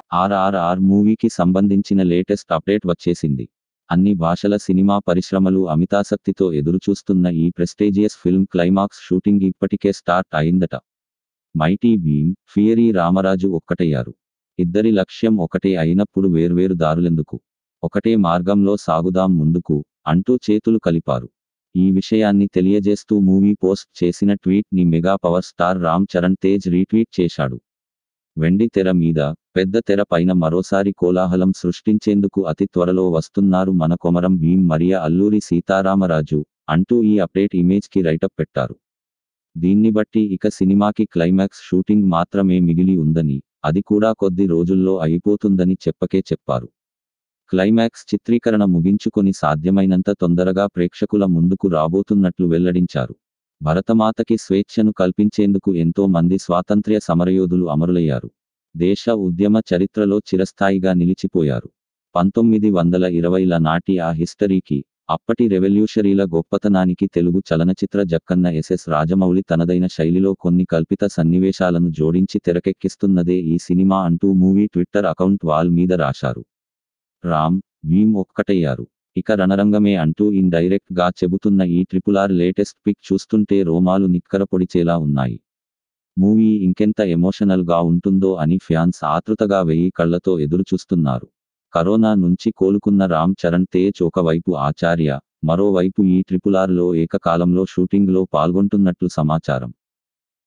ఆర్ఆర్ఆర్ మూవీకి సంబంధించిన latest update వచ్చేసింది అన్ని భాషల సినిమా పరిశ్రమలు అమితాసక్తితో ఎదురుచూస్తున్న ఈ ప్రెస్టేజియస్ ఫిల్మ్ క్లైమాక్స్ షూటింగ్ ఇప్పటికే స్టార్ట్ అయిందట మైటీ భీమ్ ఫియరీ రామరాజు ఒక్కటయ్యారు ఇద్దరి లక్ష్యం ఒకటే అయినప్పుడు వేర్వేరు దారులెందుకు ఒకటే మార్గంలో సాగుదాం ముందుకు అంటూ చేతులు కలిపారు ఈ విషయాన్ని తెలియజేస్తూ మూవీ పోస్ట్ చేసిన ట్వీట్ ని mega power star Ram Charan Tej retweet చేశాడు వెండి తెర మీద పెద్ద తెర పైన మరోసారి కోలాహలం సృష్టించేందుకు అతి త్వరలో వస్తున్నారు మన కొమరం భీమ్ మరియా అల్లూరి సీతారామరాజు అంటూ ఈ అప్డేట్ ఇమేజ్ కి రైటప్ పెట్టారు దీన్ని బట్టి ఇక సినిమాకి క్లైమాక్స్ షూటింగ్ మాత్రమే మిగిలి ఉందని అది కూడా కొద్ది రోజుల్లో అయిపోతుందని చెప్పకే చెప్పారు క్లైమాక్స్ చిత్రీకరణ ముగించుకొని సాధ్యమైనంత తొందరగా ప్రేక్షకుల ముందుకు రాబోతున్నట్లు వెల్లడించారు భరతమాతకి స్వేచ్ఛను కల్పించేందుకు ఎంతో మంది స్వాతంత్ర్య సమరయోధులు అమరులయ్యారు దేశ ఉద్యమ చరిత్రలో చిరస్థాయిగా నిలిచిపోయారు పంతొమ్మిది వందల ఇరవైల నాటి ఆ హిస్టరీకి అప్పటి రెవల్యూషరీల గొప్పతనానికి తెలుగు చలనచిత్ర జక్కన్న ఎస్ఎస్ రాజమౌళి తనదైన శైలిలో కొన్ని కల్పిత సన్నివేశాలను జోడించి తెరకెక్కిస్తున్నదే ఈ సినిమా అంటూ మూవీ ట్విట్టర్ అకౌంట్ వాల్ మీద రాశారు రామ్ భీమ్ ఒక్కటయ్యారు ఇక రణరంగమే అంటూ ఇన్ డైరెక్ట్ గా చెబుతున్న ఈ ట్రిపుల్ ఆర్ లేటెస్ట్ పిక్ చూస్తుంటే రోమాలు నిక్కరపొడిచేలా ఉన్నాయి మూవీ ఇంకెంత ఎమోషనల్ గా ఉంటుందో అని ఫ్యాన్స్ ఆతృతగా వెయ్యి కళ్లతో ఎదురుచూస్తున్నారు కరోనా నుంచి కోలుకున్న రామ్ చరణ్ తేజ్ ఒకవైపు ఆచార్య మరోవైపు ఈ ట్రిపుల్ ఆర్ లో ఏకకాలంలో షూటింగ్ లో పాల్గొంటున్నట్లు సమాచారం